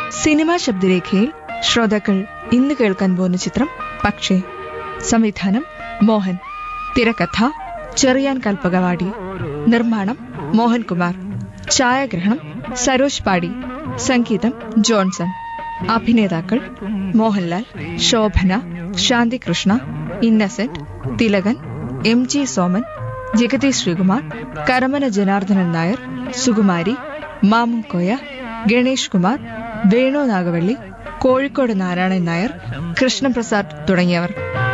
cinema ശബ്ദരേഖയിൽ ശ്രോതാക്കൾ ഇന്ന് കേൾക്കാൻ പോകുന്ന ചിത്രം പക്ഷേ സംവിധാനം മോഹൻ തിരക്കഥ ചെറിയാൻ കൽപ്പകവാടി നിർമ്മാണം മോഹൻകുമാർ ഛായാഗ്രഹണം സരോജ് പാടി സംഗീതം ജോൺസൺ അഭിനേതാക്കൾ മോഹൻലാൽ ശോഭന ശാന്തികൃഷ്ണ ഇന്നസെന്റ് തിലകൻ എം ജി സോമൻ ജഗതി ശ്രീകുമാർ കരമന ജനാർദ്ദനൻ നായർ സുകുമാരി മാമുക്കോയ ഗണേഷ് കുമാർ വേണു നാഗവള്ളി കോഴിക്കോട് നാരായണൻ നായർ കൃഷ്ണപ്രസാദ് തുടങ്ങിയവർ